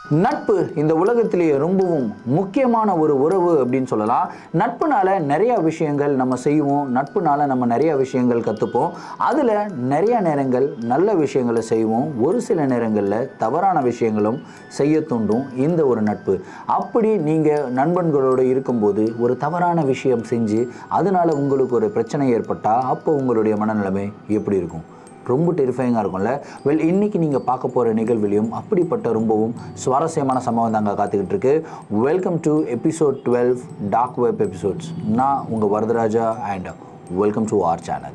நட்பு இந்த உலகத்திலேயே ரொம்பவும் முக்கியமான ஒரு உறவு அப்படின்னு சொல்லலாம் நட்புனால நிறைய விஷயங்கள் நம்ம செய்வோம் நட்புனால நம்ம நிறைய விஷயங்கள் கற்றுப்போம் அதில் நிறைய நேரங்கள் நல்ல விஷயங்களை செய்வோம் ஒரு சில நேரங்களில் தவறான விஷயங்களும் செய்ய தூண்டும் இந்த ஒரு நட்பு அப்படி நீங்கள் நண்பன்களோடு இருக்கும்போது ஒரு தவறான விஷயம் செஞ்சு அதனால உங்களுக்கு ஒரு பிரச்சனை ஏற்பட்டால் அப்போ உங்களுடைய மனநிலைமை எப்படி இருக்கும் ரொம்ப டெரிஃபைங்காக இருக்கும்ல வெல் இன்னைக்கு நீங்கள் பார்க்க போகிற நிகழ்விலையும் அப்படிப்பட்ட ரொம்பவும் சுவாரஸ்யமான சம்பவம் தாங்க காத்துக்கிட்டு இருக்கு welcome to episode twelve dark web episodes நான் உங்கள் Varadaraja and welcome to our channel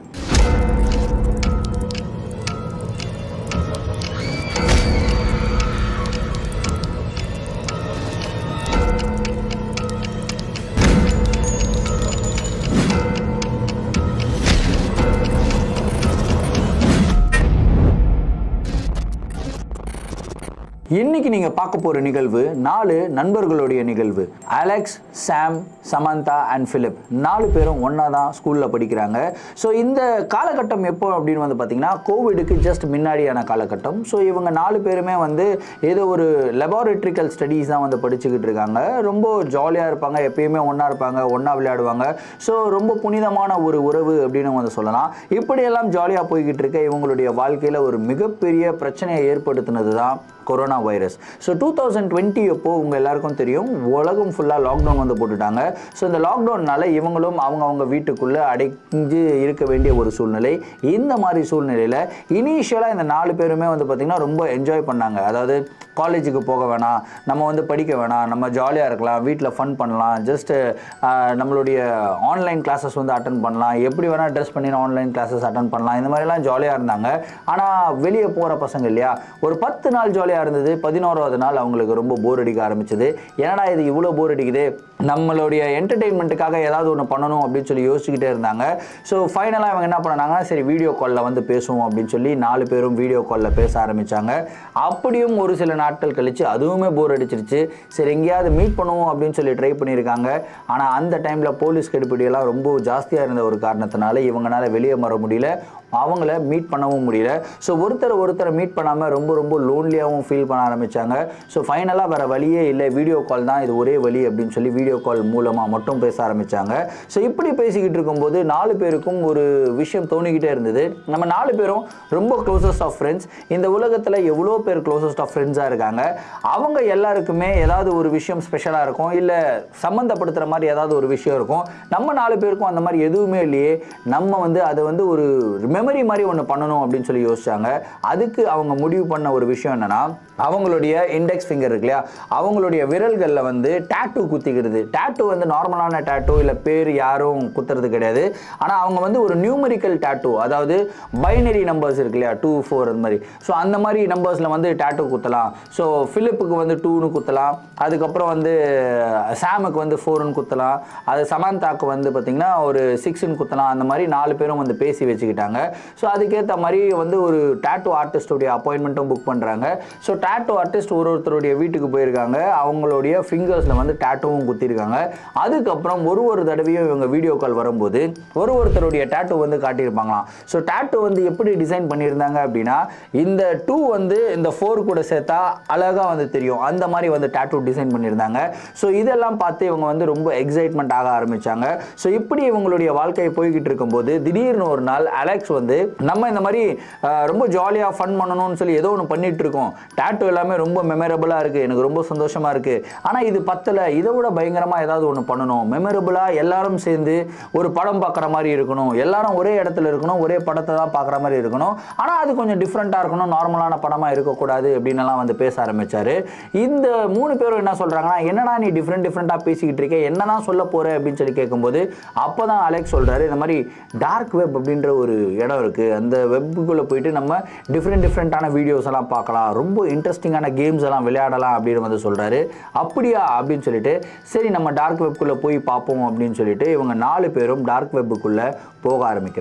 இன்னைக்கு நீங்க பார்க்க போற நிகழ்வு நாலு நண்பர்களுடைய நிகழ்வு Alex Sam Samantha and Philip நாலு பேரும் ஒன்றா தான் ஸ்கூலில் படிக்கிறாங்க ஸோ இந்த காலகட்டம் எப்போ அப்படின்னு வந்து பார்த்தீங்கன்னா கோவிடுக்கு ஜஸ்ட் முன்னாடியான காலகட்டம் ஸோ இவங்க நாலு பேருமே வந்து ஏதோ ஒரு லெபார்டரிக்கல் ஸ்டடீஸ் தான் வந்து படிச்சுக்கிட்டு இருக்காங்க ரொம்ப ஜாலியாக இருப்பாங்க எப்பயுமே ஒன்றா இருப்பாங்க ஒன்றா விளையாடுவாங்க ஸோ ரொம்ப புனிதமான ஒரு உறவு அப்படின்னு வந்து சொல்லலாம் இப்படியெல்லாம் ஜாலியாக போய்கிட்டு இருக்க இவங்களுடைய வாழ்க்கையில் ஒரு மிகப்பெரிய பிரச்சனையை ஏற்படுத்தினது தான் corona virus so two thousand twenty அப்போ உங்கள் எல்லாருக்கும் தெரியும் உலகம் ஃபுல்லாக லாக்டவுன் வந்து போட்டுட்டாங்க ஸோ இந்த லாக்டவுன்னால இவங்களும் அவங்க அவங்க வீட்டுக்குள்ளே அடைஞ்சு இருக்க வேண்டிய ஒரு சூழ்நிலை இந்த மாதிரி சூழ்நிலையில் இனிஷியலாக இந்த நாலு பேருமே வந்து பார்த்திங்கன்னா ரொம்ப என்ஜாய் பண்ணாங்க அதாவது காலேஜுக்கு போக வேணாம் நம்ம வந்து படிக்க வேணாம் நம்ம ஜாலியாக இருக்கலாம் வீட்டில் ஃபன் பண்ணலாம் ஜஸ்ட்டு நம்மளுடைய ஆன்லைன் கிளாஸஸ் வந்து அட்டன் பண்ணலாம் எப்படி வேணால் ட்ரெஸ் பண்ணி ஆன்லைன் கிளாஸஸ் அட்டன் பண்ணலாம் இந்த மாதிரிலாம் ஜாலியாக இருந்தாங்க ஆனால் வெளியே போகிற பசங்க இல்லையா ஒரு பத்து நாள் ஜாலியாக இருந்தது பதினோராவது நாள் அவங்களுக்கு ரொம்ப போர் அடிக்க ஆரம்பிச்சது என்னடா இது இவ்வளோ போர் அடிக்குது நம்மளுடைய என்டர்டெயின்மெண்ட்டுக்காக ஏதாவது ஒன்று பண்ணணும் அப்படின்னு சொல்லி யோசிச்சுக்கிட்டே இருந்தாங்க ஸோ ஃபைனலாக இவங்க என்ன பண்ணாங்க சரி வீடியோ காலில் வந்து பேசுவோம் அப்படின்னு சொல்லி நாலு பேரும் வீடியோ காலில் பேச ஆரம்பித்தாங்க அப்படியும் ஒரு சில நாட்கள் கழித்து அதுவுமே போர் அடிச்சிருச்சு சரி எங்கேயாவது மீட் பண்ணுவோம் அப்படின்னு சொல்லி ட்ரை பண்ணியிருக்காங்க ஆனால் அந்த டைமில் போலீஸ் கெடுபிடியெல்லாம் ரொம்ப ஜாஸ்தியாக இருந்த ஒரு காரணத்தினால இவங்களால வெளியே வர முடியல அவங்கள மீட் பண்ணவும் முடியல ஸோ ஒருத்தர் ஒருத்தரை மீட் பண்ணாமல் ரொம்ப ரொம்ப லோன்லியாகவும் ஃபீல் பண்ண ஆரம்பித்தாங்க ஸோ ஃபைனலாக வேறு வழியே இல்லை வீடியோ கால் தான் இது ஒரே வழி அப்படின்னு சொல்லி வீடியோ கால் மூலமாக மட்டும் பேச ஆரம்பித்தாங்க ஸோ இப்படி பேசிக்கிட்டு இருக்கும்போது நாலு பேருக்கும் ஒரு விஷயம் தோணிக்கிட்டே இருந்தது நம்ம நாலு பேரும் ரொம்ப க்ளோசஸ்ட் ஆஃப் ஃப்ரெண்ட்ஸ் இந்த உலகத்தில் எவ்வளோ பேர் க்ளோசஸ்ட் ஆஃப் ஃப்ரெண்ட்ஸாக இருக்காங்க அவங்க எல்லாருக்குமே ஏதாவது ஒரு விஷயம் ஸ்பெஷலாக இருக்கும் இல்லை சம்மந்தப்படுத்துகிற மாதிரி ஏதாவது ஒரு விஷயம் இருக்கும் நம்ம நாலு பேருக்கும் அந்த மாதிரி எதுவுமே இல்லையே நம்ம வந்து அதை வந்து ஒரு மெமரி மாதிரி ஒன்று பண்ணணும் அப்படின்னு சொல்லி யோசிச்சாங்க அதுக்கு அவங்க முடிவு பண்ண ஒரு விஷயம் என்னன்னா அவங்களுடைய இண்டெக்ஸ் ஃபிங்கர் இருக்கு இல்லையா அவங்களுடைய விரல்களில் வந்து டேட்டூ குத்திக்கிறது டேட்டூ வந்து நார்மலான டேட்டூ இல்லை பேர் யாரும் குத்துறது கிடையாது ஆனால் அவங்க வந்து ஒரு நியூமரிக்கல் டேட்டூ அதாவது பைனரி நம்பர்ஸ் இருக்கு இல்லையா டூ ஃபோர் அந்த மாதிரி ஸோ அந்த மாதிரி நம்பர்ஸில் வந்து டேட்டூ குத்தலாம் ஸோ ஃபிலிப்புக்கு வந்து டூன்னு குத்தலாம் அதுக்கப்புறம் வந்து சாமுக்கு வந்து ஃபோர்னு குத்தலாம் அது சமந்தாக்கு வந்து பார்த்திங்கன்னா ஒரு சிக்ஸ்னு குத்தலாம் அந்த மாதிரி நாலு பேரும் வந்து பேசி வச்சுக்கிட்டாங்க ஸோ அதுக்கேற்ற மாதிரி வந்து ஒரு டேட்டூ ஆர்டிஸ்டோடைய அப்பாயின்மெண்ட்டும் புக் பண்ணுறாங்க ஸோ டேட்டூ ஆர்டிஸ்ட் ஒரு ஒருத்தருடைய வீட்டுக்கு போயிருக்காங்க அவங்களுடைய ஃபிங்கர்ஸில் வந்து டேட்டூவும் குத்திருக்காங்க அதுக்கப்புறம் ஒரு ஒரு தடவையும் இவங்க வீடியோ கால் வரும்போது ஒரு ஒருத்தருடைய டேட்டூ வந்து காட்டியிருப்பாங்களாம் ஸோ டேட்டூ வந்து எப்படி டிசைன் பண்ணியிருந்தாங்க அப்படின்னா இந்த டூ வந்து இந்த ஃபோர் கூட சேர்த்தா அழகாக வந்து தெரியும் அந்த மாதிரி வந்து டேட்டூ டிசைன் பண்ணியிருந்தாங்க ஸோ இதெல்லாம் பார்த்து இவங்க வந்து ரொம்ப எக்ஸைட்மெண்ட் ஆக ஆரம்பித்தாங்க ஸோ இப்படி இவங்களுடைய வாழ்க்கை போய்கிட்டு இருக்கும்போது திடீர்னு ஒரு நாள் அலெக்ஸ் வந்து நம்ம இந்த மாதிரி அஹ், ரொம்ப ஜாலியாக ஃபன் பண்ணணும்னு சொல்லி ஏதோ ஒன்று பண்ணிட்டு இருக்கோம் டேட்டூ எல்லாமே ரொம்ப மெமரபுளாக இருக்குது எனக்கு ரொம்ப சந்தோஷமாக இருக்குது ஆனால் இது பத்தலை இதை விட பயங்கரமாக ஏதாவது ஒன்று பண்ணணும் மெமரபுளாக எல்லாரும் சேர்ந்து ஒரு படம் பார்க்குற மாதிரி இருக்கணும் எல்லாரும் ஒரே இடத்துல இருக்கணும் ஒரே படத்தை தான் பார்க்குற மாதிரி இருக்கணும் ஆனால் அது கொஞ்சம் டிஃப்ரெண்ட்டாக இருக்கணும் நார்மலான படமாக இருக்கக்கூடாது அப்படின்னுலாம் வந்து பேச ஆரம்பிச்சாரு இந்த மூணு பேரும் என்ன சொல்கிறாங்கன்னா என்னடா நீ டிஃப்ரெண்ட் டிஃப்ரெண்ட்டாக பேசிக்கிட்டு இருக்க என்ன தான் சொல்ல போகிற அப்படின்னு சொல்லி கேட்கும்போது அப்போ தான் அலெக்ஸ் சொல்கிறாரு இந்த மாதிரி டார்க் வெப் அப்படின்ற ஒரு இடம் இருக்குது அந்த வெப்புக்குள்ளே போயிட்டு நம்ம டிஃப்ரெண்ட் டிஃப்ரெண்ட்டான வீடியோஸ் எல்லாம் பார்க்கலாம் ரொம்ப இன்ட்ரெஸ்டிங்கான கேம்ஸ் எல்லாம் விளையாடலாம் அப்படின்னு வந்து சொல்கிறாரு அப்படியா அப்படின்னு சொல்லிட்டு சரி நம்ம டார்க் வெப்புக்குள்ளே போய் பார்ப்போம் அப்படின்னு சொல்லிட்டு இவங்க நாலு பேரும் டார்க் வெப்புக்குள்ளே போக ஆரம்பிக்கிறாங்க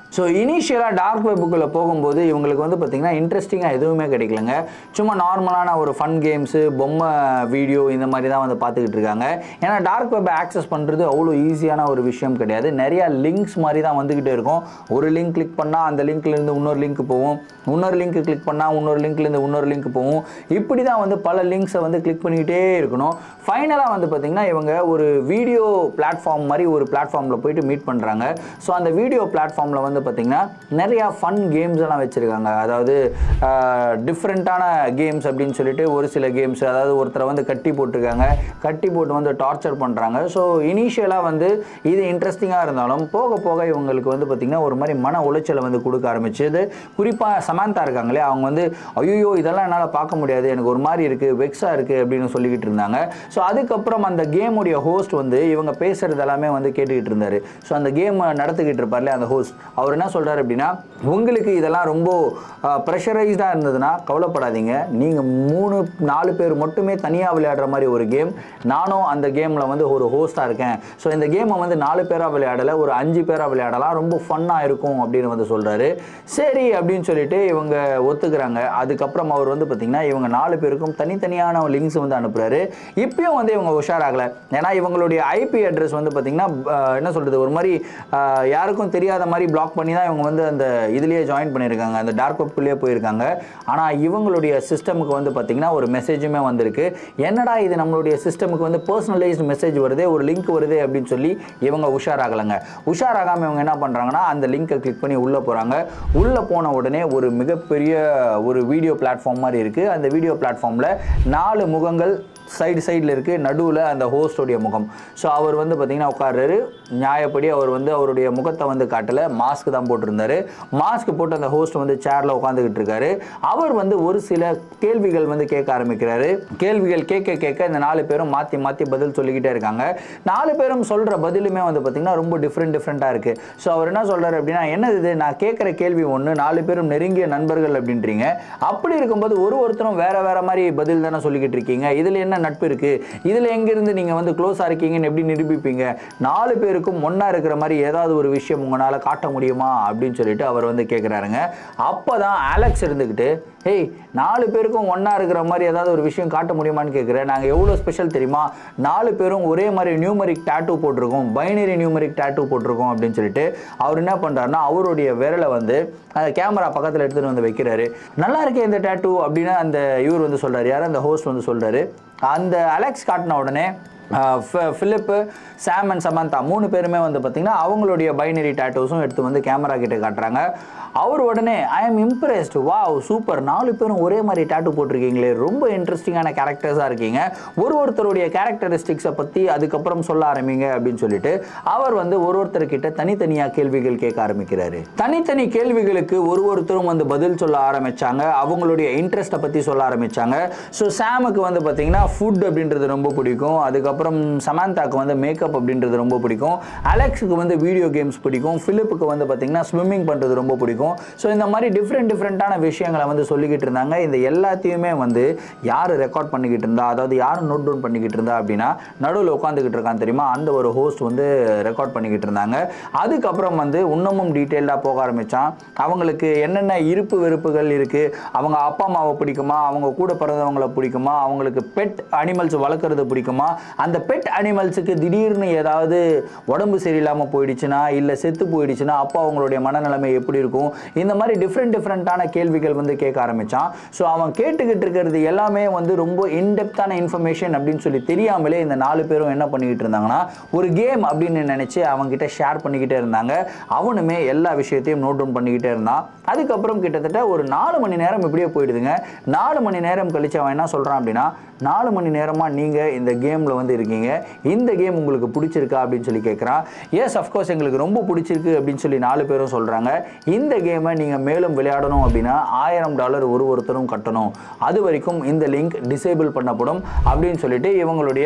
ஸோ இனிஷியலாக டார்க் வெப்புக்குள்ளே போகும்போது இவங்களுக்கு வந்து பார்த்திங்கன்னா இன்ட்ரெஸ்டிங்காக எதுவுமே கிடைக்கலங்க சும்மா நார்மலான ஒரு ஃபன் கேம்ஸு பொம்மை வீடியோ இந்த மாதிரி தான் வந்து பார்த்துக்கிட்டு இருக்காங்க ஏன்னா டார்க் வெப் ஆக்சஸ் பண்ணுறது அவ்வளோ ஈஸியான ஒரு விஷயம் கிடையாது நிறையா லிங்க்ஸ் மாதிரி தான் வந்துக்கிட்டே இருக்கும் ஒரு லிங்க் கிளிக் பண்ணால் அந்த லிங்க்லேருந்து இன்னொரு லிங்க் போகும் இன்னொரு லிங்க் கிளிக் பண்ணால் இன்னொரு லிங்க்லேருந்து இன்னொரு லிங்க் போகும் இப்படி தான் வந்து பல லிங்க்ஸை வந்து கிளிக் பண்ணிக்கிட்டே இருக்கணும் ஃபைனலாக வந்து பார்த்திங்கன்னா இவங்க ஒரு வீடியோ பிளாட்ஃபார்ம் மாதிரி ஒரு பிளாட்ஃபார்மில் போயிட்டு மீட் பண்ணுறாங்க ஸோ அந்த வீடியோ பிளாட்ஃபார்மில் வந்து பார்த்திங்கன்னா நிறையா ஃபன் கேம்ஸ் எல்லாம் வச்சுருக்காங்க அதாவது டிஃப்ரெண்ட்டான கேம்ஸ் அப்படின்னு சொல்லிட்டு ஒரு சில கேம்ஸ் அதாவது ஒருத்தரை வந்து கட்டி போட்டிருக்காங்க கட்டி போட்டு வந்து டார்ச்சர் பண்ணுறாங்க ஸோ இனிஷியலாக வந்து இது இன்ட்ரெஸ்டிங்காக இருந்தாலும் போக போக இவங்களுக்கு வந்து பார்த்திங்கன்னா ஒரு மாதிரி மன உளைச்சலை வந்து கொடுக்க ஆரம்பிச்சது குறிப்பாக சமாந்தா இருக்காங்களே அவங்க வந்து ஐயோ இதெல்லாம் என்னால் பார்க்க முடியாது எனக்கு ஒரு மாதிரி இருக்குது வெக்ஸாக இருக்குது அப்படின்னு சொல்லிக்கிட்டு இருந்தாங்க ஸோ அதுக்கப்புறம் அந்த கேமுடைய ஹோஸ்ட் வந்து இவங்க பேசுகிறது எல்லாமே வந்து கேட்டுக்கிட்டு இருந்தார் ஸோ அந்த கேம் நடத்திக்கிட்டு இருப்பார்ல அந்த ஹோஸ்ட் அவர் என்ன சொல்கிறார் அப்படின்னா உங்களுக்கு இதெல்லாம் ரொம்ப ப்ரெஷரைஸ்டாக இருந்ததுன்னா கவலைப்படாதீங்க நீங்கள் மூணு நாலு பேர் மட்டுமே தனியாக விளையாடுற மாதிரி ஒரு கேம் நானும் அந்த கேமில் வந்து ஒரு ஹோஸ்ட்டாக இருக்கேன் ஸோ இந்த கேமை வந்து நாலு பேராக விளையாடலை ஒரு அஞ்சு பேராக விளையாடலாம் ரொம்ப ஃபன்னாக இருக்கும் அப்படின்னு வந்து சொல்கிறாரு சரி அப்படின்னு சொல்லிட்டு இவங்க ஒத்துக்கிறாங்க அதுக்கப்புறம் அவர் வந்து பார்த்திங்கன்னா இவங்க நாலு பேருக்கும் தனித்தனியான லிங்க்ஸ் வந்து அனுப்புகிறாரு இப்பயும் வந்து இவங்க உஷாராகலை ஏன்னா இவங்களுடைய ஐபி அட்ரஸ் வந்து பார்த்திங்கன்னா அஹ், என்ன சொல்கிறது ஒரு மாதிரி அஹ், யாருக்கும் தெரியாத மாதிரி பிளாக் பண்ணி தான் இவங்க வந்து அந்த இதுலேயே ஜாயின் பண்ணியிருக்காங்க அந்த டார்க் வெப்குள்ளேயே போயிருக்காங்க ஆனால் இவங்களுடைய சிஸ்டமுக்கு வந்து பார்த்திங்கன்னா ஒரு மெசேஜுமே வந்திருக்கு என்னடா இது நம்மளுடைய சிஸ்டமுக்கு வந்து பர்சனலைஸ்டு மெசேஜ் வருது ஒரு லிங்க் வருது அப்படின்னு சொல்லி இவங்க உஷாராகலைங்க உஷாராகாமல் இவங்க என்ன பண்ணுறாங்கன்னா அந்த லிங்கை கிளிக் பண்ணி உள்ளே போகிறாங்க உள்ளே போன உடனே ஒரு மிகப்பெரிய ஒரு வீடியோ பிளாட்ஃபார்ம் மாதிரி இருக்குது அந்த வீடியோ பிளாட்ஃபார்மில் நாலு முகங்கள் சைடு சைடில் இருக்குது நடுவில் அந்த ஹோஸ்டோடைய முகம் ஸோ அவர் வந்து பார்த்திங்கன்னா உட்கார்றாரு நியாயப்படி அவர் வந்து அவருடைய முகத்தை வந்து காட்டல மாஸ்க் தான் போட்டிருந்தாரு மாஸ்க் போட்டு அந்த ஹோஸ்ட் வந்து சேரில் உட்காந்துக்கிட்டு இருக்காரு அவர் வந்து ஒரு சில கேள்விகள் வந்து கேட்க ஆரம்பிக்கிறாரு கேள்விகள் கேட்க கேட்க இந்த நாலு பேரும் மாற்றி மாற்றி பதில் சொல்லிக்கிட்டே இருக்காங்க நாலு பேரும் சொல்கிற பதிலுமே வந்து பார்த்திங்கன்னா ரொம்ப டிஃப்ரெண்ட் டிஃப்ரெண்ட்டாக இருக்குது ஸோ அவர் என்ன சொல்கிறாரு அப்படின்னா என்னது இது நான் கேட்குற கேள்வி ஒன்று நாலு பேரும் நெருங்கிய நண்பர்கள் அப்படின்றீங்க அப்படி இருக்கும்போது ஒரு ஒருத்தரும் வேற வேற மாதிரி பதில் தானே சொல்லிக்கிட்டு இருக்கீங்க இதில் என்ன நட்பு இருக்குது இதில் எங்கேருந்து நீங்கள் வந்து க்ளோஸாக இருக்கீங்கன்னு எப்படி நிரூபிப்பீங்க நாலு பேருக்கும் ஒன்றா இருக்கிற மாதிரி ஏதாவது ஒரு விஷயம் உங்களால் காட்ட முடியுமா அப்படின்னு சொல்லிட்டு அவர் வந்து கேட்குறாருங்க அப்போ தான் அலெக்ஸ் இருந்துக்கிட்டு ஏய் நாலு பேருக்கும் ஒன்றா இருக்கிற மாதிரி ஏதாவது ஒரு விஷயம் காட்ட முடியுமான்னு கேட்குறேன் நாங்கள் எவ்வளோ ஸ்பெஷல் தெரியுமா நாலு பேரும் ஒரே மாதிரி நியூமரிக் டேட்டூ போட்டிருக்கோம் பைனரி நியூமரிக் டேட்டூ போட்டிருக்கோம் அப்படின்னு சொல்லிட்டு அவர் என்ன பண்ணுறாருன்னா அவருடைய விரலை வந்து அந்த கேமரா பக்கத்தில் எடுத்துகிட்டு வந்து வைக்கிறாரு நல்லா இருக்கே இந்த டேட்டூ அப்படின்னு அந்த இவர் வந்து சொல்கிறார் யார் அந்த ஹோஸ்ட் வந்து சொல்கிறாரு அந்த அலெக்ஸ் காட்டின உடனே ஆஹ் ஃபி- ஃபிலிப்பு சாம் அண்ட் சமந்தா மூணு பேருமே வந்து பார்த்திங்கன்னா அவங்களுடைய பைனரி டேட்டூஸும் எடுத்து வந்து கேமரா கிட்ட காட்டுறாங்க அவர் உடனே I am impressed wow super நாலு பேரும் ஒரே மாதிரி டேட்டூ போட்டிருக்கீங்களே ரொம்ப இன்ட்ரெஸ்டிங்கான கேரக்டர்ஸாக இருக்கீங்க ஒரு ஒருத்தருடைய கேரக்டரிஸ்டிக்ஸை பற்றி அதுக்கப்புறம் சொல்ல ஆரம்பிங்க அப்படின்னு சொல்லிட்டு அவர் வந்து ஒரு ஒருத்தர்கிட்ட தனித்தனியாக கேள்விகள் கேட்க ஆரம்பிக்கிறாரு தனித்தனி கேள்விகளுக்கு ஒரு ஒருத்தரும் வந்து பதில் சொல்ல ஆரம்பிச்சாங்க அவங்களுடைய இன்ட்ரெஸ்ட்டை பற்றி சொல்ல ஆரம்பிச்சாங்க ஸோ சாமுக்கு வந்து பார்த்தீங்கன்னா ஃபுட் அப்படின்றது ரொம்ப பிடிக்கும் அதுக்கப்புறம் சமந்தாக்கு வந்து மேக்கப் அப்படின்றது ரொம்ப பிடிக்கும் அலெக்ஸுக்கு வந்து வீடியோ கேம்ஸ் பிடிக்கும் ஃபிலிப்புக்கு வந்து பார்த்தீங்கன்னா ஸ்விம்மிங் பண்ணுறது ரொம்ப பிடிக்கும் ஸோ இந்த மாதிரி டிஃப்ரெண்ட் டிஃப்ரெண்ட்டான விஷயங்களை வந்து சொல்லிக்கிட்டு இருந்தாங்க இந்த எல்லாத்தையுமே வந்து யார் ரெக்கார்ட் பண்ணிக்கிட்டு இருந்தா அதாவது யார் நோட் டவுன் பண்ணிக்கிட்டு இருந்தா அப்படின்னா நடுவில் உட்காந்துக்கிட்டு இருக்கான் தெரியுமா அந்த ஒரு ஹோஸ்ட் வந்து ரெக்கார்ட் பண்ணிக்கிட்டு இருந்தாங்க அதுக்கப்புறம் வந்து இன்னமும் டீட்டெயில்டாக போக ஆரம்பித்தான் அவங்களுக்கு என்னென்ன இருப்பு வெறுப்புகள் இருக்குது அவங்க அப்பா அம்மாவை பிடிக்குமா அவங்க கூட பிறந்தவங்களை பிடிக்குமா அவங்களுக்கு பெட் அனிமல்ஸ் வளர்க்குறது பிடிக்குமா அந்த பெட் அனிமல்ஸுக்கு திடீர்னு ஏதாவது உடம்பு சரியில்லாமல் போயிடுச்சுன்னா இல்லை செத்து போயிடுச்சுன்னா அப்போ அவங்களுடைய மனநிலைமை எப்படி இருக்கும் இந்த மாதிரி டிஃப்ரெண்ட் டிஃப்ரெண்ட்டான கேள்விகள் வந்து கேட்க ஆரம்பித்தான் ஸோ அவன் கேட்டுக்கிட்டு இருக்கிறது எல்லாமே வந்து ரொம்ப இன்டெப்த்தான இன்ஃபர்மேஷன் அப்படின்னு சொல்லி தெரியாமலே இந்த நாலு பேரும் என்ன பண்ணிக்கிட்டு இருந்தாங்கன்னா ஒரு கேம் அப்படின்னு நினச்சி அவன்கிட்ட ஷேர் பண்ணிக்கிட்டே இருந்தாங்க அவனுமே எல்லா விஷயத்தையும் நோட் டவுன் பண்ணிக்கிட்டே இருந்தான் அதுக்கப்புறம் கிட்டத்தட்ட ஒரு நாலு மணி நேரம் இப்படியே போயிடுதுங்க நாலு மணி நேரம் கழிச்சு அவன் என்ன சொல்கிறான் அப்படின்னா நாலு மணி நேரமாக நீங்கள் இந்த கேமில் வந்து இருக்கீங்க இந்த கேம் உங்களுக்கு பிடிச்சிருக்கா அப்படின்னு சொல்லி கேட்குறான் எஸ் அஃப்கோர்ஸ் எங்களுக்கு ரொம்ப பிடிச்சிருக்கு அப்படின்னு சொல்லி நாலு பேரும் சொல்கிறாங்க இந்த கேமை நீங்கள் மேலும் விளையாடணும் அப்படின்னா ஆயிரம் டாலர் ஒரு ஒருத்தரும் கட்டணும் அது வரைக்கும் இந்த லிங்க் டிசேபிள் பண்ணப்படும் அப்படின்னு சொல்லிட்டு இவங்களுடைய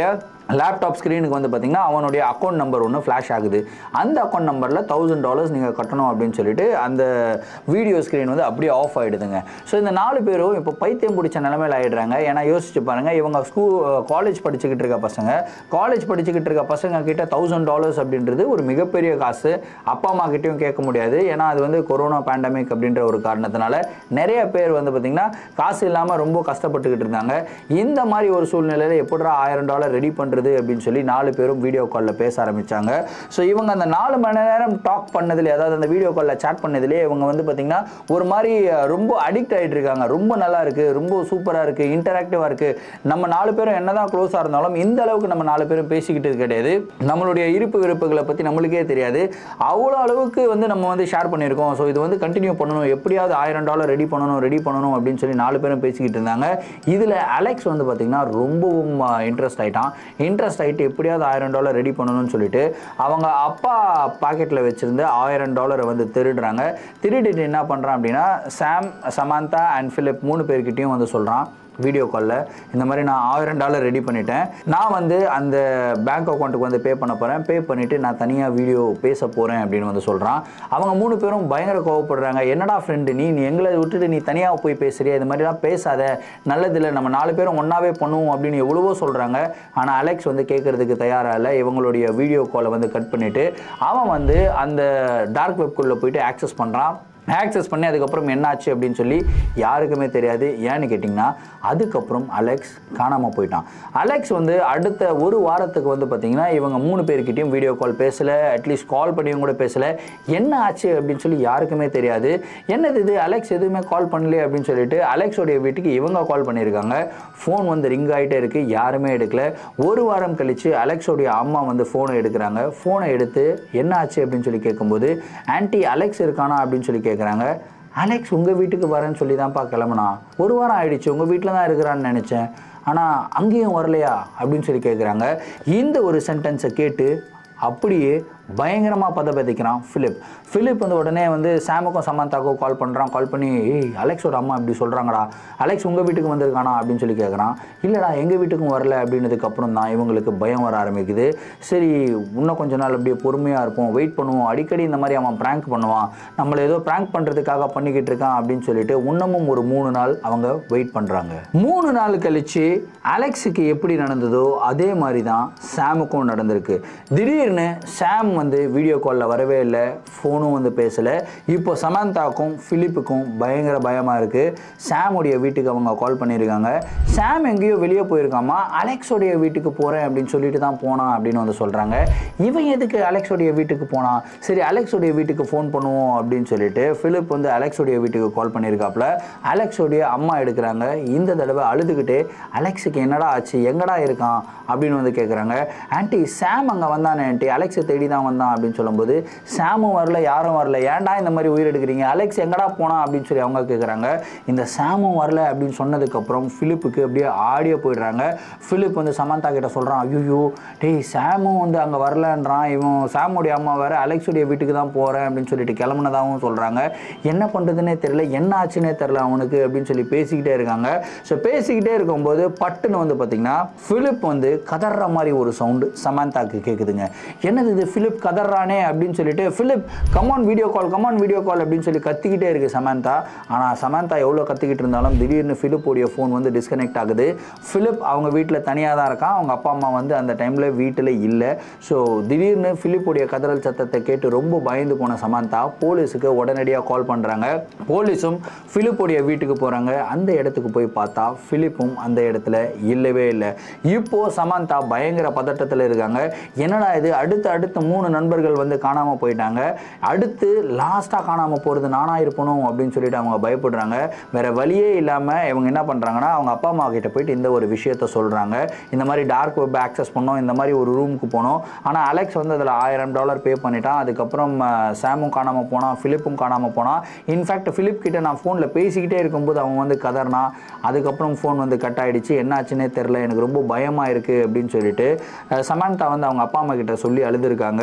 லேப்டாப் ஸ்க்ரீனுக்கு வந்து பார்த்தீங்கன்னா அவனுடைய அக்கௌண்ட் நம்பர் ஒன்று ஃப்ளாஷ் ஆகுது அந்த அக்கௌண்ட் நம்பரில் தௌசண்ட் டாலர்ஸ் நீங்கள் கட்டணும் அப்படின்னு சொல்லிட்டு அந்த வீடியோ ஸ்க்ரீன் வந்து அப்படியே ஆஃப் ஆகிடுதுங்க ஸோ இந்த நாலு பேரும் இப்போ பைத்தியம் பிடிச்ச நிலமையில் ஆகிடுறாங்க ஏன்னா யோசிச்சு பாருங்கள் இவங்க ஸ்கூல் காலேஜ் படிச்சுக்கிட்டு இருக்க பசங்க காலேஜ் படிச்சுக்கிட்டு இருக்க பசங்க கிட்ட தௌசண்ட் டாலர்ஸ் அப்படின்றது ஒரு மிகப்பெரிய காசு அப்பா அம்மா கிட்டேயும் கேட்க முடியாது ஏன்னா அது வந்து கொரோனா பேண்டமிக் அப்படின்ற ஒரு காரணத்தினால நிறைய பேர் வந்து பார்த்திங்கன்னா காசு இல்லாமல் ரொம்ப கஷ்டப்பட்டுக்கிட்டு இருந்தாங்க இந்த மாதிரி ஒரு சூழ்நிலையில் எப்படிடா ஆயிரம் டாலர் ரெடி பண்ணுறது அப்படின்னு சொல்லி நாலு பேரும் வீடியோ காலில் பேச ஆரம்பித்தாங்க ஸோ இவங்க அந்த நாலு மணி நேரம் டாக் பண்ணதுலேயே அதாவது அந்த வீடியோ காலில் சேட் பண்ணதுலேயே இவங்க வந்து பார்த்திங்கன்னா ஒரு மாதிரி அஹ், ரொம்ப அடிக்ட் ஆகிட்டு இருக்காங்க ரொம்ப நல்லா இருக்குது ரொம்ப சூப்பராக இருக்குது இன்டராக்டிவாக இருக்குது நம்ம நாலு பேரும் என்னதான் க்ளோஸாக இருந்தாலும் இந்த அளவுக்கு நம்ம நாலு பேரும் பேசிக்கிட்டு கிடையாது நம்மளுடைய இருப்பு விருப்புகளை பற்றி நம்மளுக்கே தெரியாது அவ்வளோ அளவுக்கு வந்து நம்ம வந்து ஷேர் பண்ணியிருக்கோம் ஸோ இது வந்து கண்டினியூ பண்ணணும் எப்படியாவது ஆயிரம் டாலர் ரெடி பண்ணணும் ரெடி பண்ணணும் அப்படின்னு சொல்லி நாலு பேரும் பேசிக்கிட்டு இருந்தாங்க இதில் அலெக்ஸ் வந்து பார்த்திங்கன்னா ரொம்பவும் இன்ட்ரெஸ்ட் ஆகிட்டான் இன்ட்ரெஸ்ட் ஆகிட்டு எப்படியாவது ஆயிரம் டாலர் ரெடி பண்ணணும்னு சொல்லிட்டு அவங்க அப்பா பாக்கெட்டில் வச்சுருந்த ஆயிரம் டாலரை வந்து திருடுறாங்க திருடிட்டு என்ன பண்ணுறான் அப்படின்னா சாம் சமாந்தா அண்ட் ஃபிலிப் மூணு பேர்கிட்டையும் வந்து சொல்கிறான் வீடியோ காலில் இந்த மாதிரி நான் ஆயிரம் டாலர் ரெடி பண்ணிட்டேன் நான் வந்து அந்த பேங்க் அக்கௌண்ட்டுக்கு வந்து பே பண்ண போகிறேன் பே பண்ணிவிட்டு நான் தனியாக வீடியோ பேச போகிறேன் அப்படின்னு வந்து சொல்கிறான் அவங்க மூணு பேரும் பயங்கர கோவப்படுறாங்க என்னடா ஃப்ரெண்டு நீ நீ எங்களை விட்டுட்டு நீ தனியாக போய் பேசுறியா இது மாதிரிலாம் பேசாத நல்லதில்லை நம்ம நாலு பேரும் ஒன்றாவே பண்ணுவோம் அப்படின்னு எவ்வளவோ சொல்கிறாங்க ஆனால் அலெக்ஸ் வந்து கேட்குறதுக்கு தயாராக இல்லை இவங்களுடைய வீடியோ காலை வந்து கட் பண்ணிவிட்டு அவன் வந்து அந்த டார்க் வெப்குள்ளே போயிட்டு ஆக்சஸ் பண்ணுறான் ஆக்சஸ் பண்ணி அதுக்கப்புறம் என்னாச்சு அப்படின்னு சொல்லி யாருக்குமே தெரியாது ஏன்னு கேட்டிங்கன்னா அதுக்கப்புறம் அலெக்ஸ் காணாமல் போயிட்டான் அலெக்ஸ் வந்து அடுத்த ஒரு வாரத்துக்கு வந்து பார்த்திங்கன்னா இவங்க மூணு பேர்கிட்டையும் வீடியோ கால் பேசலை அட்லீஸ்ட் கால் பண்ணியும் கூட பேசலை என்ன ஆச்சு அப்படின்னு சொல்லி யாருக்குமே தெரியாது என்னது இது அலெக்ஸ் எதுவுமே கால் பண்ணலையே அப்படின்னு சொல்லிட்டு அலெக்ஸோடைய வீட்டுக்கு இவங்க கால் பண்ணியிருக்காங்க ஃபோன் வந்து ரிங் ஆகிட்டே இருக்குது யாருமே எடுக்கல ஒரு வாரம் கழித்து அலெக்ஸோடைய அம்மா வந்து ஃபோனை எடுக்கிறாங்க ஃபோனை எடுத்து என்ன ஆச்சு அப்படின்னு சொல்லி கேட்கும்போது ஆன்ட்டி அலெக்ஸ் இருக்கானா அப்படின்னு சொல்லி கேட்குறாங்க அலெக்ஸ் உங்கள் வீட்டுக்கு வரேன்னு சொல்லி தான்ப்பா கிளம்புனா ஒரு வாரம் ஆயிடுச்சு உங்கள் வீட்டில் தான் இருக்கிறான்னு நினச்சேன் ஆனால் அங்கேயும் வரலையா அப்படின்னு சொல்லி கேட்குறாங்க இந்த ஒரு சென்டென்ஸை கேட்டு அப்படியே பயங்கரமாக பதப்பதைக்கிறான் ஃபிலிப் ஃபிலிப் வந்து உடனே வந்து சாமுக்கும் சமந்தாக்கும் கால் பண்ணுறான் கால் பண்ணி ஏய் அலெக்ஸோட அம்மா இப்படி சொல்கிறாங்கடா அலெக்ஸ் உங்கள் வீட்டுக்கு வந்திருக்கானா அப்படின்னு சொல்லி கேட்குறான் இல்லைடா எங்கள் வீட்டுக்கும் வரல அப்படின்னதுக்கு அப்புறம் தான் இவங்களுக்கு பயம் வர ஆரம்பிக்குது சரி இன்னும் கொஞ்ச நாள் அப்படியே பொறுமையாக இருப்போம் வெயிட் பண்ணுவோம் அடிக்கடி இந்த மாதிரி அவன் ப்ராங்க் பண்ணுவான் நம்மளை ஏதோ ப்ராங்க் பண்ணுறதுக்காக பண்ணிக்கிட்டு இருக்கான் அப்படின்னு சொல்லிட்டு இன்னமும் ஒரு மூணு நாள் அவங்க வெயிட் பண்ணுறாங்க மூணு நாள் கழிச்சு அலெக்ஸுக்கு எப்படி நடந்ததோ அதே மாதிரி தான் சாமுக்கும் நடந்திருக்கு திடீர்னு சாம் வந்து வீடியோ காலில் வரவே இல்லை ஃபோனும் வந்து பேசலை இப்போ சமந்தாக்கும் ஃபிலிப்புக்கும் பயங்கர பயமாக இருக்குது சாமுடைய வீட்டுக்கு அவங்க கால் பண்ணியிருக்காங்க சாம் எங்கேயோ வெளியே போயிருக்காமா அலெக்ஸோடைய வீட்டுக்கு போகிறேன் அப்படின்னு சொல்லிட்டு தான் போனான் அப்படின்னு வந்து சொல்கிறாங்க இவன் எதுக்கு அலெக்ஸோடைய வீட்டுக்கு போனான் சரி அலெக்ஸோடைய வீட்டுக்கு ஃபோன் பண்ணுவோம் அப்படின்னு சொல்லிட்டு ஃபிலிப் வந்து அலெக்ஸோடைய வீட்டுக்கு கால் பண்ணியிருக்காப்புல அலெக்ஸோடைய அம்மா எடுக்கிறாங்க இந்த தடவை அழுதுகிட்டே அலெக்ஸுக்கு என்னடா ஆச்சு எங்கடா இருக்கான் அப்படின்னு வந்து கேட்குறாங்க ஆன்ட்டி சாம் அங்கே வந்தானே ஆன்ட்டி அலெக்ஸை தேடி தான் வந்தான் அப்படின்னு சொல்லும்போது சாமும் வரல யாரும் வரல ஏன்டா இந்த மாதிரி உயிர் எடுக்கிறீங்க அலெக்ஸ் எங்கடா போனான் அப்படின்னு சொல்லி அவங்க கேட்குறாங்க இந்த சாமும் வரல அப்படின்னு சொன்னதுக்கப்புறம் ஃபிலிப்புக்கு அப்படியே ஆடியோ போயிடுறாங்க ஃபிலிப் வந்து சமந்தா கிட்ட சொல்கிறான் ஐயோ டேய் சாமும் வந்து அங்கே வரலன்றான் இவன் சாமுடைய அம்மா வேற அலெக்ஸுடைய வீட்டுக்கு தான் போகிறேன் அப்படின்னு சொல்லிட்டு கிளம்புனதாகவும் சொல்கிறாங்க என்ன பண்ணுறதுனே தெரியல என்ன ஆச்சுன்னே தெரில அவனுக்கு அப்படின்னு சொல்லி பேசிக்கிட்டே இருக்காங்க ஸோ பேசிக்கிட்டே இருக்கும்போது பட்டுன்னு வந்து பார்த்தீங்கன்னா ஃபிலிப் வந்து கதற மாதிரி ஒரு சவுண்டு சமந்தாக்கு கேட்குதுங்க என்னது இது ஃபிலிப் கதறானே அப்படின்னு சொல்லிட்டு Philip come on video call come on video call அப்படின்னு சொல்லி கத்திக்கிட்டே இருக்கு சமந்தா ஆனால் சமந்தா எவ்வளோ கத்திக்கிட்டு இருந்தாலும் திடீர்னு ஃபிலிப்போடைய ஃபோன் வந்து டிஸ்கனெக்ட் ஆகுது ஃபிலிப் அவங்க வீட்டில் தனியாக தான் இருக்கான் அவங்க அப்பா அம்மா வந்து அந்த டைமில் வீட்டில் இல்லை ஸோ திடீர்னு ஃபிலிப்போடைய கதறல் சத்தத்தை கேட்டு ரொம்ப பயந்து போன சமந்தா போலீஸுக்கு உடனடியாக கால் பண்ணுறாங்க போலீஸும் ஃபிலிப்போடைய வீட்டுக்கு போகிறாங்க அந்த இடத்துக்கு போய் பார்த்தா ஃபிலிப்பும் அந்த இடத்துல இல்லவே இல்லை இப்போ சமந்தா பயங்கர பதட்டத்தில் இருக்காங்க என்னடா இது அடுத்து அடுத்து மூணு நண்பர்கள் வந்து காணாமல் போயிட்டாங்க அடுத்து லாஸ்ட்டாக காணாமல் போகிறது நானா இருப்பணும் அப்படின்னு சொல்லிட்டு அவங்க பயப்படுறாங்க வேற வழியே இல்லாமல் இவங்க என்ன பண்ணுறாங்கன்னா அவங்க அப்பா அம்மா கிட்ட போயிட்டு இந்த ஒரு விஷயத்த சொல்கிறாங்க இந்த மாதிரி டார்க் வெப் ஆக்சஸ் பண்ணோம் இந்த மாதிரி ஒரு ரூமுக்கு போனோம் ஆனால் அலெக்ஸ் வந்து அதில் ஆயிரம் டாலர் பே பண்ணிட்டான் அதுக்கப்புறம் அஹ், சாமும் காணாமல் போனான் ஃபிலிப்பும் காணாமல் போனான் இன்ஃபேக்ட் ஃபிலிப் கிட்ட நான் ஃபோனில் பேசிக்கிட்டே இருக்கும்போது அவன் வந்து கதறினான் அதுக்கப்புறம் ஃபோன் வந்து கட் ஆயிடுச்சு என்னாச்சுன்னே தெரில எனக்கு ரொம்ப பயமாக இருக்குது அப்படின்னு சொல்லிட்டு அஹ், சமந்தா வந்து அவங்க அப்பா அம்மா கிட்ட சொல்லி அழுதுருக்காங்க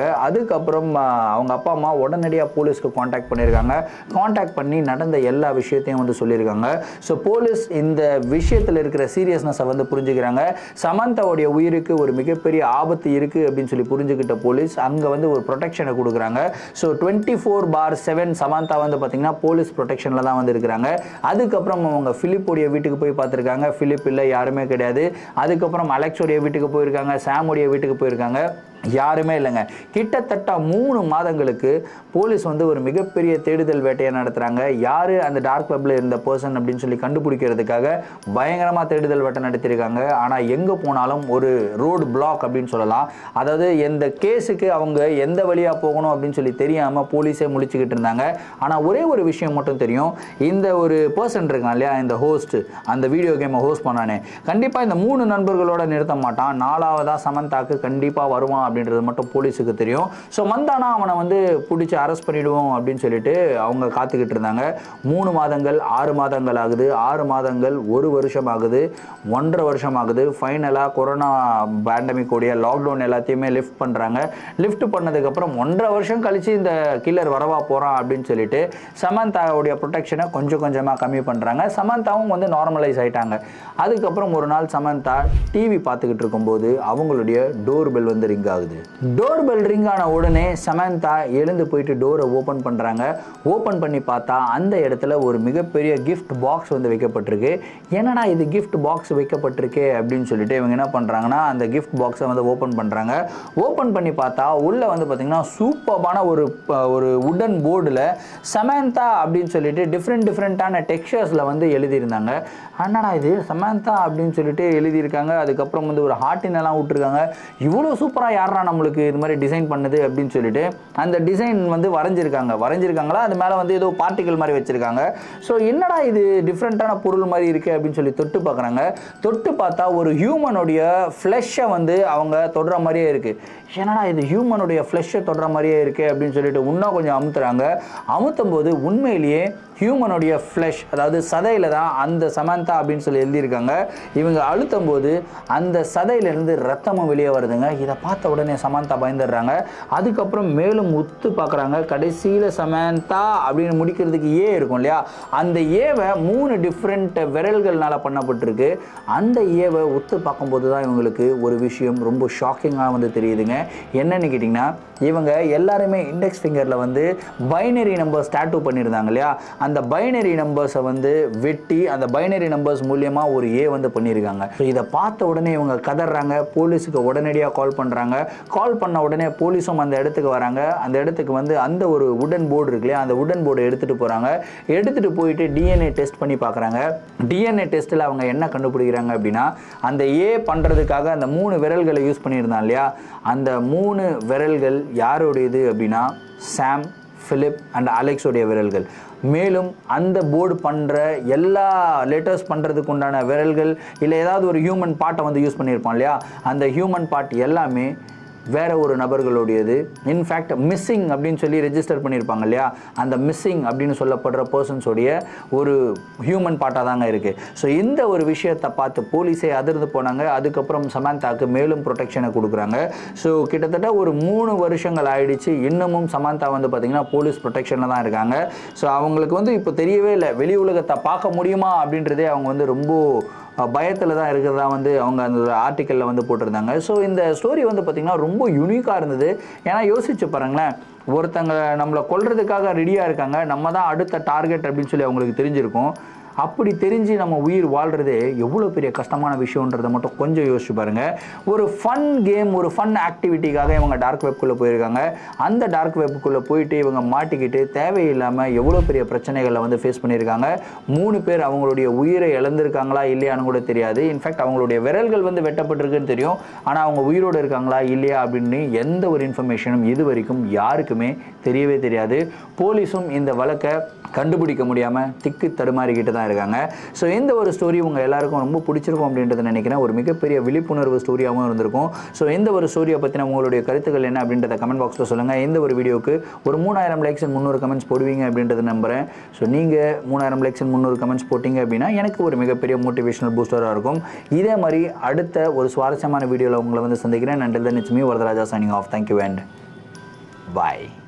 அதுக்கப்புறம் ஆ, அவங்க அப்பா அம்மா உடனடியாக போலீஸ்க்கு காண்டாக்ட் பண்ணியிருக்காங்க காண்டாக்ட் பண்ணி நடந்த எல்லா விஷயத்தையும் வந்து சொல்லியிருக்காங்க ஸோ போலீஸ் இந்த விஷயத்தில் இருக்கிற சீரியஸ்னஸை வந்து புரிஞ்சுக்கிறாங்க சமந்தாவுடைய உயிருக்கு ஒரு மிகப்பெரிய ஆபத்து இருக்குது அப்படின்னு சொல்லி புரிஞ்சுக்கிட்ட போலீஸ் அங்கே வந்து ஒரு ப்ரொடெக்ஷனை கொடுக்குறாங்க so twenty four by seven Samantha வந்து பார்த்தீங்கன்னா போலீஸ் ப்ரொடெக்ஷனில் தான் வந்து இருக்கிறாங்க அதுக்கப்புறம் அவங்க ஃபிலிப்போடைய வீட்டுக்கு போய் பார்த்துருக்காங்க ஃபிலிப் இல்லை யாருமே கிடையாது அதுக்கப்புறம் அலெக்ஸோடைய வீட்டுக்கு போயிருக்காங்க சாமுடைய வீட்டுக்கு போயிருக்காங்க யாருமே இல்லைங்க கிட்டத்தட்ட மூணு மாதங்களுக்கு போலீஸ் வந்து ஒரு மிகப்பெரிய தேடுதல் வேட்டையை நடத்துகிறாங்க யார் அந்த டார்க் வெப்பில் இருந்த பர்சன் அப்படின்னு சொல்லி கண்டுபிடிக்கிறதுக்காக பயங்கரமாக தேடுதல் வேட்டை நடத்தியிருக்காங்க ஆனால் எங்கே போனாலும் ஒரு ரோடு பிளாக் அப்படின்னு சொல்லலாம் அதாவது எந்த கேஸுக்கு அவங்க எந்த வழியாக போகணும் அப்படின்னு சொல்லி தெரியாமல் போலீஸே முழிச்சுக்கிட்டு இருந்தாங்க ஆனால் ஒரே ஒரு விஷயம் மட்டும் தெரியும் இந்த ஒரு பர்சன் இருக்கான் இல்லையா இந்த ஹோஸ்ட் அந்த வீடியோ கேமை ஹோஸ்ட் பண்ணானே கண்டிப்பாக இந்த மூணு நண்பர்களோட நிறுத்த மாட்டான் நாலாவதா சமந்தாக்கு கண்டிப்பாக வருவான் அப்படின்றது மட்டும் போலீஸுக்கு தெரியும் ஸோ வந்தானா அவனை வந்து பிடிச்சி அரெஸ்ட் பண்ணிடுவோம் அப்படின்னு சொல்லிட்டு அவங்க காத்துக்கிட்டு இருந்தாங்க மூணு மாதங்கள் ஆறு மாதங்கள் ஆகுது ஆறு மாதங்கள் ஒரு வருஷம் ஆகுது ஒன்றரை வருஷம் ஆகுது ஃபைனலாக கொரோனா பேண்டமிக் உடைய லாக்டவுன் எல்லாத்தையுமே லிஃப்ட் பண்ணுறாங்க லிஃப்ட் பண்ணதுக்கப்புறம் ஒன்றரை வருஷம் கழிச்சு இந்த கில்லர் வரவா போகிறான் அப்படின்னு சொல்லிட்டு சமந்தாவுடைய ப்ரொடெக்ஷனை கொஞ்சம் கொஞ்சமாக கம்மி பண்ணுறாங்க சமந்தாவும் வந்து நார்மலைஸ் ஆயிட்டாங்க அதுக்கப்புறம் ஒரு நாள் சமந்தா டிவி பார்த்துக்கிட்டு இருக்கும்போது அவங்களுடைய டோர் பெல் வந்து ரிங் ஆகுது டோர் பெல் ரிங் ஆன உடனே சமந்தா எழுந்து போயிட்டு டோரை ஓப்பன் பண்ணுறாங்க ஓப்பன் பண்ணி பார்த்தா அந்த இடத்துல ஒரு மிகப்பெரிய கிஃப்ட் பாக்ஸ் வந்து வைக்கப்பட்டிருக்கு என்னடா இது கிஃப்ட் பாக்ஸ் வைக்கப்பட்டிருக்கு அப்படின்னு சொல்லிட்டு இவங்க என்ன பண்ணுறாங்கன்னா அந்த கிஃப்ட் பாக்ஸை வந்து ஓப்பன் பண்ணுறாங்க ஓப்பன் பண்ணி பார்த்தா உள்ளே வந்து பார்த்தீங்கன்னா சூப்பர்பான ஒரு ப- ஒரு உடன் போர்டில் சமந்தா அப்படின்னு சொல்லிட்டு டிஃப்ரெண்ட் டிஃப்ரெண்ட்டான டெக்ஸ்சர்ஸில் வந்து எழுதியிருந்தாங்க என்னடா இது சமந்தா அப்படின்னு சொல்லிட்டு எழுதியிருக்காங்க அதுக்கப்புறம் வந்து ஒரு ஹார்ட்டின் எல்லாம் விட்டுருக்காங்க இவ்வளோ சூப்பராக யாரா நம்மளுக்கு இது மாதிரி டிசைன் பண்ணுது அப்படின்னு சொல்லிட்டு அந்த டிசைன் வந்து வரைஞ்சிருக்காங்க வரைஞ்சிருக்காங்களா அது மேலே வந்து ஏதோ பார்ட்டிகல் மாதிரி வச்சிருக்காங்க ஸோ என்னடா இது டிஃப்ரெண்ட்டான பொருள் மாதிரி இருக்கு அப்படின்னு சொல்லி தொட்டு பார்க்குறாங்க தொட்டு பார்த்தா ஒரு ஹியூமனுடைய ஃப்ளெஷ்ஷை வந்து அவங்க தொடுற மாதிரியே இருக்கு என்னடா இது ஹியூமனுடைய ஃப்ளெஷ்ஷை தொடுற மாதிரியே இருக்கு அப்படின்னு சொல்லிட்டு இன்னும் கொஞ்சம் அமுத்துறாங்க அமுத்தும் போது உண்மையிலேயே ஹியூமனுடைய ஃப்ளெஷ் அதாவது சதையில தான் அந்த சமந்தா அப்படின்னு சொல்லி எழுதியிருக்காங்க இவங்க அழுத்தும் போது அந்த சதையிலேருந்து ரத்தமும் வெளியே வருதுங்க இதை பார்த்த உடனே சமந்தா பயந்துடுறாங்க அதுக்கப்புறம் மேலும் உத்து பார்க்குறாங்க கடைசியில் சமந்தா அப்படின்னு முடிக்கிறதுக்கு ஏ இருக்கும் இல்லையா அந்த ஏவை மூணு டிஃப்ரெண்ட் விரல்கள்னால பண்ணப்பட்டிருக்கு அந்த ஏவை உத்து பார்க்கும்போது தான் இவங்களுக்கு ஒரு விஷயம் ரொம்ப ஷாக்கிங்காக வந்து தெரியுதுங்க என்னன்னு கேட்டிங்கன்னா இவங்க எல்லாருமே இண்டெக்ஸ் ஃபிங்கரில் வந்து பைனரி நம்பர்ஸ் டேட்டூ பண்ணியிருந்தாங்க இல்லையா அந்த பைனரி நம்பர்ஸை வந்து வெட்டி அந்த பைனரி நம்பர்ஸ் மூலியமாக ஒரு ஏ வந்து பண்ணியிருக்காங்க ஸோ இதை பார்த்த உடனே இவங்க கதறாங்க போலீஸுக்கு உடனடியாக கால் பண்ணுறாங்க கால் பண்ண உடனே போலீஸும் அந்த இடத்துக்கு வராங்க அந்த இடத்துக்கு வந்து அந்த ஒரு உடன் போர்டு இருக்கு இல்லையா அந்த உடன் போர்டை எடுத்துகிட்டு போகிறாங்க எடுத்துகிட்டு போயிட்டு டிஎன்ஏ டெஸ்ட் பண்ணி பார்க்குறாங்க டிஎன்ஏ டெஸ்ட்டில் அவங்க என்ன கண்டுபிடிக்கிறாங்க அப்படின்னா அந்த ஏ பண்ணுறதுக்காக அந்த மூணு விரல்களை யூஸ் பண்ணியிருந்தான் இல்லையா அந்த மூணு விரல்கள் யாருடையது அப்படின்னா சாம் ஃபிலிப் அண்ட் அலெக்ஸோடைய விரல்கள் மேலும் அந்த போர்டு பண்ணுற எல்லா லெட்டர்ஸ் பண்ணுறதுக்கு உண்டான விரல்கள் இல்லை ஏதாவது ஒரு ஹியூமன் பார்ட்டை வந்து யூஸ் பண்ணியிருப்பான் இல்லையா அந்த ஹியூமன் பார்ட் எல்லாமே வேற ஒரு நபர்களுடையது இன்ஃபேக்ட் மிஸ்ஸிங் அப்படின்னு சொல்லி ரெஜிஸ்டர் பண்ணியிருப்பாங்க இல்லையா அந்த மிஸ்ஸிங் அப்படின்னு சொல்லப்படுற பர்சன்ஸோடைய ஒரு ஹியூமன் பார்ட்டாக தாங்க இருக்குது ஸோ இந்த ஒரு விஷயத்தை பார்த்து போலீஸே அதிர்ந்து போனாங்க அதுக்கப்புறம் சமந்தாக்கு மேலும் ப்ரொடெக்ஷனை கொடுக்குறாங்க ஸோ கிட்டத்தட்ட ஒரு மூணு வருஷங்கள் ஆயிடுச்சு இன்னமும் சமந்தா வந்து பார்த்திங்கன்னா போலீஸ் ப்ரொடெக்ஷனில் தான் இருக்காங்க ஸோ அவங்களுக்கு வந்து இப்போ தெரியவே இல்லை வெளி உலகத்தை பார்க்க முடியுமா அப்படின்றதே அவங்க வந்து ரொம்ப பயத்தில் தான் இருக்கிறதா வந்து அவங்க அந்த ஆர்டிக்கலில் வந்து போட்டிருந்தாங்க ஸோ இந்த ஸ்டோரி வந்து பார்த்திங்கன்னா ரொம்ப யூனிக்காக இருந்தது ஏன்னா யோசிச்சு பாருங்களேன் ஒருத்தங்க நம்மளை கொல்றதுக்காக ரெடியாக இருக்காங்க நம்ம தான் அடுத்த டார்கெட் அப்படின்னு சொல்லி அவங்களுக்கு தெரிஞ்சிருக்கும் அப்படி தெரிஞ்சு நம்ம உயிர் வாழ்கிறதே எவ்வளோ பெரிய கஷ்டமான விஷயன்றதை மட்டும் கொஞ்சம் யோசிச்சு பாருங்க ஒரு ஃபன் கேம் ஒரு ஃபன் ஆக்டிவிட்டிக்காக இவங்க டார்க் வெப்குள்ளே போயிருக்காங்க அந்த டார்க் வெப்குள்ளே போயிட்டு இவங்க மாட்டிக்கிட்டு தேவையில்லாமல் எவ்வளோ பெரிய பிரச்சனைகளை வந்து ஃபேஸ் பண்ணியிருக்காங்க மூணு பேர் அவங்களுடைய உயிரை இழந்திருக்காங்களா இல்லையான்னு கூட தெரியாது இன்ஃபேக்ட் அவங்களுடைய விரல்கள் வந்து வெட்டப்பட்டிருக்குன்னு தெரியும் ஆனால் அவங்க உயிரோடு இருக்காங்களா இல்லையா அப்படின்னு எந்த ஒரு இன்ஃபர்மேஷனும் இது வரைக்கும் யாருக்குமே தெரியவே தெரியாது போலீஸும் இந்த வழக்கை கண்டுபிடிக்க முடியாமல் திக்கு தடுமாறிக்கிட்டு தான் இருக்காங்க ஸோ இந்த ஒரு ஸ்டோரி உங்கள் எல்லாருக்கும் ரொம்ப பிடிச்சிருக்கும் அப்படின்றத நினைக்கிறேன் ஒரு மிகப்பெரிய விழிப்புணர்வு ஸ்டோரியாகவும் இருந்திருக்கும் ஸோ இந்த ஒரு ஸ்டோரியை பற்றின உங்களுடைய கருத்துக்கள் என்ன அப்படின்றத கமெண்ட் பாக்ஸில் சொல்லுங்கள் இந்த ஒரு வீடியோக்கு ஒரு மூணாயிரம் லைக்ஸ் முந்நூறு கமெண்ட்ஸ் போடுவீங்க அப்படின்றத நம்புகிறேன் ஸோ நீங்கள் மூணாயிரம் லைக்ஸ் முந்நூறு கமெண்ட்ஸ் போட்டிங்க அப்படின்னா எனக்கு ஒரு மிகப்பெரிய மோட்டிவேஷனல் பூஸ்டராக இருக்கும் இதே மாதிரி அடுத்த ஒரு சுவாரஸ்யமான வீடியோவில் உங்களை வந்து சந்திக்கிறேன் நன்றி தன் it's me Varadaraja signing off thank you and bye